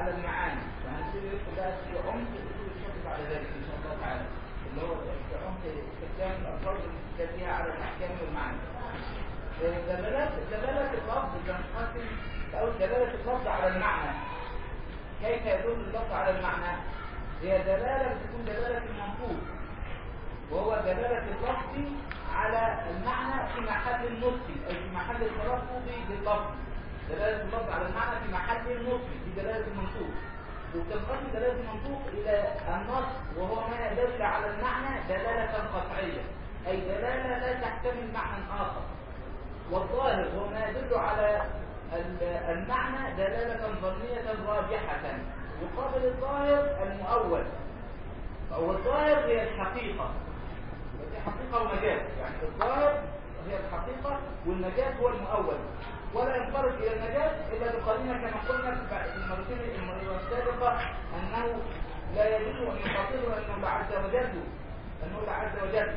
على المعاني وهنبتدي ندخل بقى في عمق الاصول الشرط بعد ذلك ان شاء الله تعالى اللي هو في عمق استخدام الالفاظ اللي فيها على الاحكام والمعاني دلالات دلالة اللفظ بتنقسم او دلالة اللفظ على المعنى كيف يدل اللفظ على المعنى هي دلالة بتكون دلالة المنطوق وهو دلالة اللفظ على المعنى في محل النطق أي في محل التلفظ باللفظ دلالة اللفظ على المعنى في محل النطق في دلالة المنطوق وتنقسم دلالة المنطوق إلى النص وهو ما يدل على المعنى دلالة قطعية أي دلالة لا تحتمل معنى آخر والظاهر هو ما يدل على المعنى دلالة ظنية راجحة يقابل الظاهر المؤول أو الظاهر هي الحقيقة دي حقيقة ومجاز يعني الظاهر هي الحقيقة والمجاز هو المؤول ولا ينفرد إلى المجاز إلا بقرينة كما قلنا في المرتين المرة السابقة أنه لا يجوز أن يخاطبه أنه لا عز وجل أنه لا عز وجل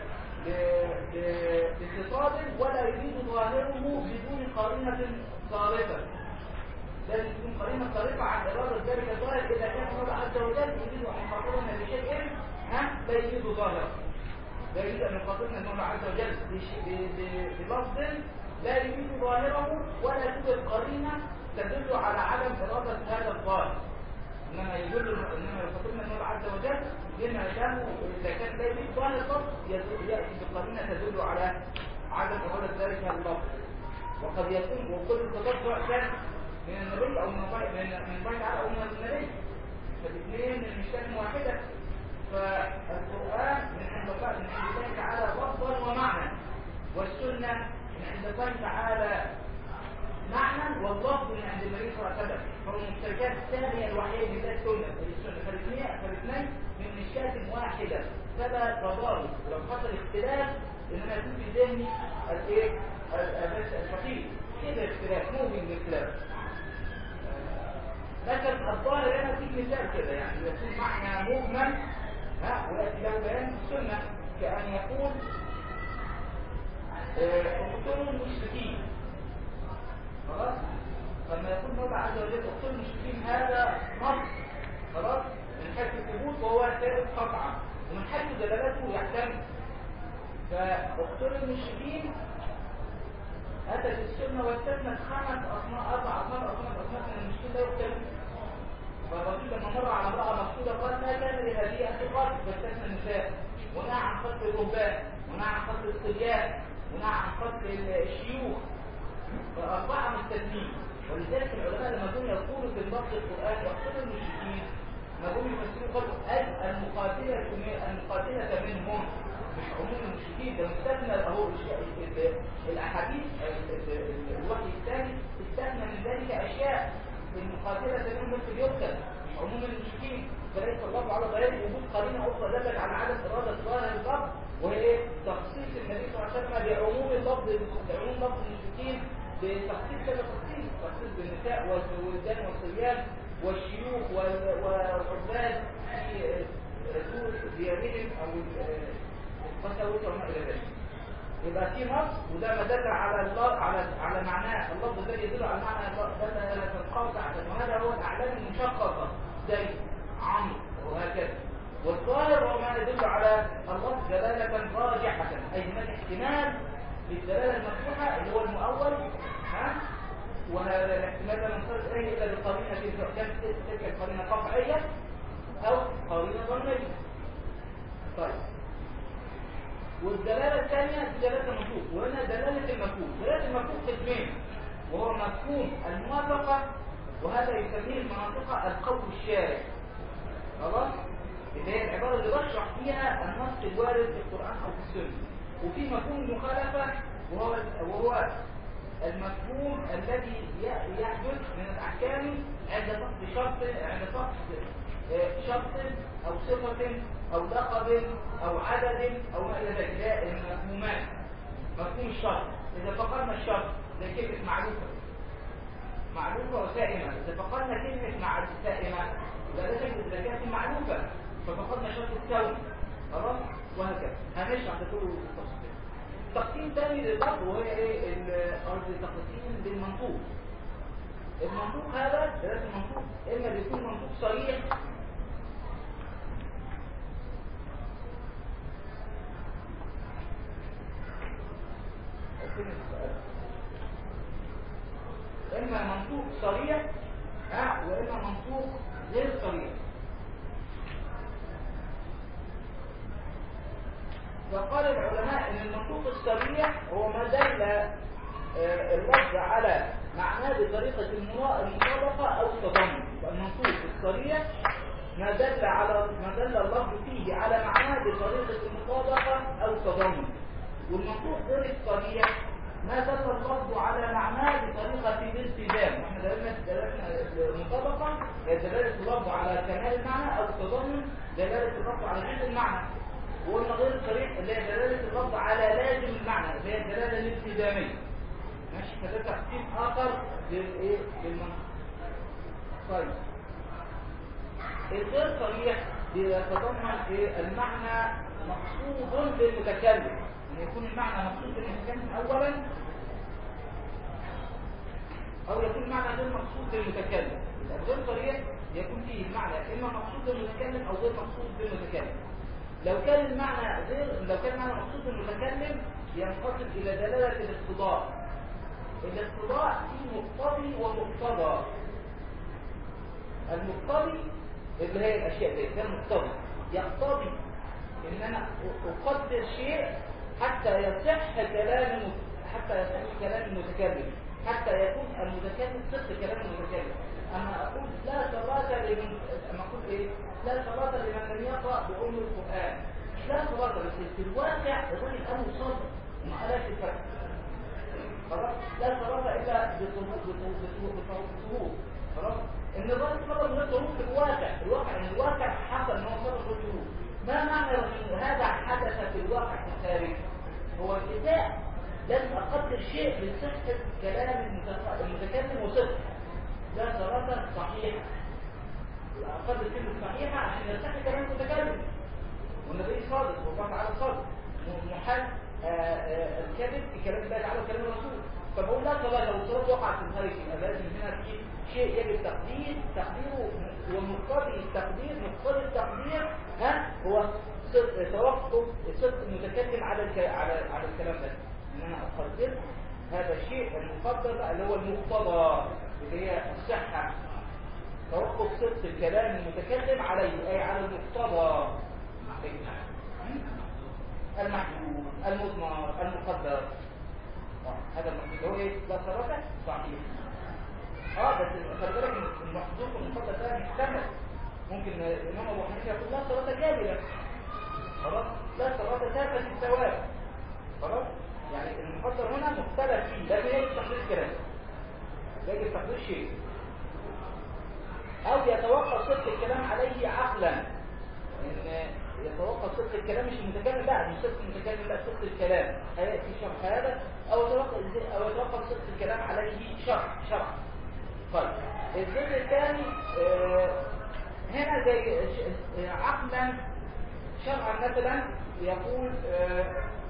بخطاب ولا يريد ظاهره بدون قرينة صارفة لازم تكون قرينة صارفة عن إرادة ذلك الظاهر إذا كان الله عز وجل يريد أن يخاطبنا بشيء ها لا يريد ظاهره لا يريد أن يخاطبنا الله عز وجل بلفظ لا يريد ظاهره ولا توجد قرينة تدل على عدم إرادة هذا الظاهر إنما يدل إنما يخاطبنا الله عز وجل بما كان إذا كان لا يريد ظاهر اللفظ يأتي بقرينة تدل على عدم إرادة ذلك اللفظ وقد يكون وكل التطبع كان من النبي أو من من من الله تعالى أو من النبي فالاثنين من مشكلة واحدة فالقرآن من عند الله من عند الله تعالى لفظا ومعنى والسنة من عند الله تعالى معنى واللفظ من عند النبي صلى الله عليه وسلم فهو المشتركات الثانية الوحيدة من السنة السنة فالاثنين فالاثنين من مشكلة واحدة فلا تضارب ولو حصل اختلاف انما يكون في ذهني الايه الفقير كده اختلاف مو من الاختلاف لكن الظاهر هنا في مثال كده يعني يكون معنى مجمل ها وياتي له بيان في السنه كان يقول اقتلوا المشركين خلاص لما يقول الله عز وجل اقتلوا المشركين هذا نص خلاص من حيث الثبوت وهو ثابت قطعا ومن حيث دلالته يحتمل فاقتلوا المشركين أتت السنة واستثنت خمس أصناف أربع أصناف أصناف أصناف من المشكلة لا يقتلون فالرسول لما مر على امرأة مقصودة قال ما كان لهذه أن تقاتل فاستثنى النساء ونهى عن قتل الرهبان ونهى عن قتل الصبيان ونهى عن قتل الشيوخ فأربعة مستثنين ولذلك العلماء لما كانوا يقولوا في النص القرآن يقتلوا المشركين ما كانوا يفسروا قالوا المقاتلة المقاتلة منهم مش عموم المشركين ده مستثنى اهو الاحاديث الوحي الثاني استثنى من ذلك اشياء المقاتله منهم ممكن يقتل مش عموم المشركين فليس الله على غير وجود قرينه اخرى دلت على عدم اراده ظاهر اللفظ وهي ايه؟ تخصيص النبي صلى الله عليه وسلم بعموم اللفظ بعموم لفظ المشركين بتخصيص كذا تخصيص تخصيص بالنساء والولدان والصبيان والشيوخ والعباد في رسول ديانهم او فسويت وما الى ذلك يبقى في نص وده ما دل على الله على على معناه اللفظ الذي يدل على معنى دل القاطع وهذا هو الاعلام المشققه زي عمرو وهكذا والظاهر هو ما يدل على اللفظ دلاله راجحه اي هناك احتمال للدلاله المفتوحه اللي هو المؤول ها وهذا الاحتمال لا ننصرف اليه الا بقرينه سواء كانت تلك القرينه قطعيه او قرينه ظنيه طيب والدلالة الثانية دلالة المفهوم وهنا دلالة المفهوم دلالة المفهوم قسمين وهو مفهوم الموافقة وهذا يسميه المناطق القول الشارع خلاص اللي هي العبارة اللي بشرح فيها النص الوارد في القرآن أو في السنة وفي مفهوم المخالفة وهو وهو المفهوم الذي يحدث من الأحكام عند فقد شرط عند فقد شرط أو صفة أو لقب أو عدد أو ما إلى ذلك ده المفهومات مفهوم الشرط إذا فقدنا الشرط زي كلمة معروفة معروفة وسائمة إذا فقدنا كلمة مع سائمة يبقى ده شكل إذا كانت معروفة ففقدنا شرط الكون خلاص وهكذا هنشرح ده كله بالتفصيل تقسيم ثاني لللفظ وهي ايه قصدي تقسيم بالمنطوق المنطوق هذا دلالة المنطوق إما بيكون منطوق صريح إما منطوق صريح ها وإما منطوق غير صريح وقال العلماء ان المنطوق الصريح هو ما دل آه، اللفظ على معناه بطريقة المطابقة أو التضمن المنطوق الصريح ما دل على ما دل اللفظ فيه على معناه بطريقة المطابقة أو التضمن والمنطوق غير الصريح ما دل اللفظ على معناه بطريقة الالتزام احنا دلالنا دلالة المطابقة هي دلالة اللفظ على كمال المعنى أو التضمن دلالة اللفظ على جزء المعنى وقلنا غير الصريح اللي هي دلالة اللفظ على لازم المعنى اللي هي الدلالة الالتزامية ماشي فده تقسيم آخر للايه للمنطق طيب الغير صريح بيتضمن ايه المعنى مقصود بالمتكلم ان يكون المعنى مقصود بالمتكلم اولا او يكون المعنى غير مقصود بالمتكلم الغير صريح يكون فيه المعنى اما مقصود بالمتكلم او غير مقصود بالمتكلم لو كان المعنى غير لو كان المعنى مقصود بالمتكلم ينقسم الى دلاله الاقتضاء الاقتضاء فيه مقتضي ومقتضى المقتضي اللي هي الاشياء دي ده المقتضي يقتضي ان انا اقدر شيء حتى يصح كلام حتى يصح كلام المتكلم حتى يكون المتكلم صدق كلام المتكلم اما اقول لا صلاه لمن اما اقول ايه لا صلاه لمن لم يقرا بام القران لا صلاه بس في الواقع الراجل قال صلاه وما قالش الفرق خلاص لا صلاه الا بصروف خلاص ان الراجل صلى من الظروف في الواقع الواقع ان الواقع حصل ان هو صلى بالظروف ما معنى ان هذا حدث في الواقع في الخارج هو الكتاب لازم اقدر شيء لصحه كلام المتكلم وصدق ده صلاه صحيحه اقدر كلمه صحيحه عشان يصح كلام المتكلم والنبي صادق والله تعالى صادق محال الكذب في كلام الله تعالى وكلام الرسول فبقول لا صلاه لو الصلاه وقعت في الخارج يبقى لازم هنا في شيء يجب تقدير تقديره ومقتضي التقدير مقتضي التقدير ها هو توقف صدق المتكلم على الك... على على الكلام ده ان انا اقدر هذا الشيء المقدر بقى اللي هو المقتضى اللي هي الصحه توقف صدق الكلام المتكلم عليه اي على المقتضى المحدود المضمر المقدر هذا المحدود هو ايه ده صراحه صحيح اه بس خلي بالك المحظوظ المفضل ده محتمل ممكن الامام ابو حنيفه يقول لا صلاه كامله خلاص لا صلاه ثابته الثواب خلاص يعني المقدر هنا مختلف فيه لازم يجب تقدير كلام يجب تقدير شيء او يتوقف صدق الكلام عليه عقلا ان يتوقف صدق الكلام مش المتكلم لا مش صدق المتكلم لا صدق الكلام هياتي شرح هذا او يتوقف او يتوقف صدق الكلام عليه شرح شرح طيب الجزء الثاني آه هنا زي عقلا شرعا مثلا يقول آه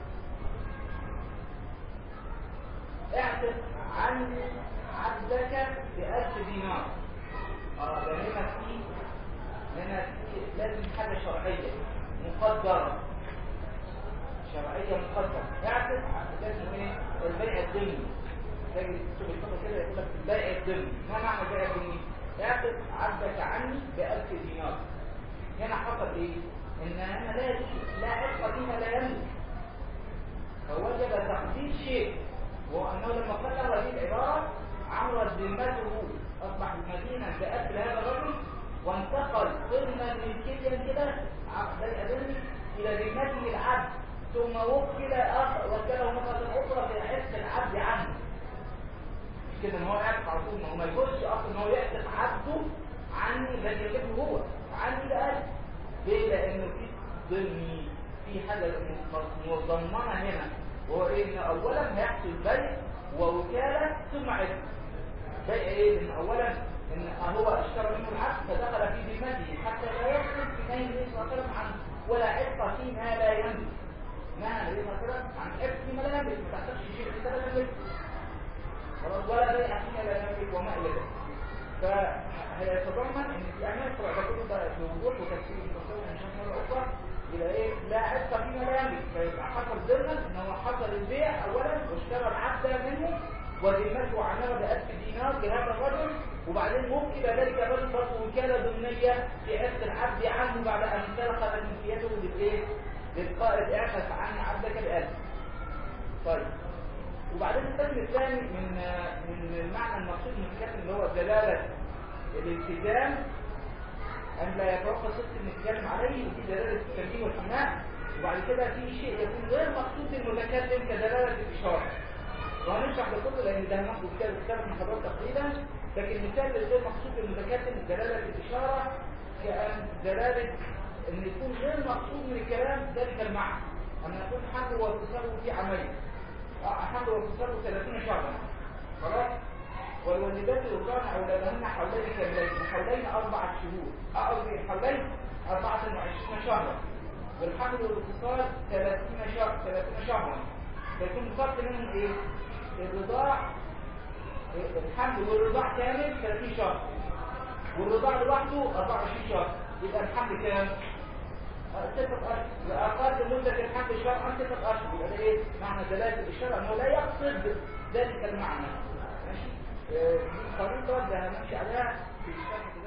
اعتق عني عبدك بألف دينار اه ده هنا في هنا في لازم حاجة شرعية مقدرة شرعية مقدرة اعتق لازم ايه البيع الضمني تجي تكتب الخطة كده يقول لك البيع الضمني ما معنى البيع الضمني اعتق عبدك عني بألف دينار هنا حصل ايه ان انا لا لا عتق فيما لا يملك فوجب تقدير شيء وهو انه لما قدر هذه العباره عمرت ذمته اصبح المدينه بأكل هذا الرجل وانتقل ضمن ملكيا كده زي ادمي الى ذمته العبد ثم وكل اخر وكله مرة اخرى في عتق العبد عنه مش كده ان هو يعتق على طول ما هو ما يجوزش اصلا ان هو يعتق عبده عني الذي يملكه هو عني لأجل ليه لانه في ضمني في حاجه مضمنه هنا وهو ايه ان اولا هيحصل بيع ووكاله ثم عتق بيع ايه ان اولا ان هو اشترى منه العبد فدخل في ذمته حتى لا يدخل في نهي النبي صلى الله عليه وسلم عن ولا عتق فيما لا يملك نهى النبي صلى الله عليه وسلم عن عتق فيما لا يملك ما تحتاجش شيء في لا يملك خلاص ولا بيع فيما لا يملك وما الى ذلك فهيتضمن ان في اعمال الفرع ده كله ده بوضوح وتفسير متصور ان شاء الله مره اخرى يبقى ايه لا عتق فيما لا يملك فيبقى حصل ضمن ان هو حصل البيع اولا واشترى العبد منه وذمته عنها بألف دينار بهذا الرجل وبعدين وكل ذلك الرجل برضه وكاله ضمنيه في عتق العبد عنه بعد ان انطلقت ملكيته للايه؟ للقائد اعفف عن عبدك بألف. طيب وبعدين القسم الثاني من من المعنى المقصود من الكلام اللي هو دلاله الالتزام ان لا يتوقع صدق المتكلم عليه ودي دلاله التنبيه والحماء وبعد كده في شيء يكون غير مقصود المتكلم كدلاله الاشاره وهنشرح ده كله لان ده هناخده كتاب كتاب من حضرتك تقريبا لكن مثال غير مقصود المتكلم دلاله الاشاره كان دلاله ان يكون غير مقصود من الكلام ذلك المعنى ان يكون حمل واتصاله في عمليه حمل واتصاله 30 شهرا خلاص والوالدات يرضعن اولادهن حولين كاملين حولين اربعه شهور اقصد حولين 24 شهرا والحمل والاتصال 30 شهر 30 شهرا فيكون فرق منهم ايه الرضاع الحمل والرضاع كامل 30 شهر والرضاع لوحده 24 شهر يبقى الحمل كام ستة أشهر وأقل مدة الحمل شرعا ستة أشهر يبقى ده إيه؟ معنى دلالة الشرع أنه لا يقصد ذلك المعنى ماشي؟ دي خريطة ده هنمشي عليها في الشرح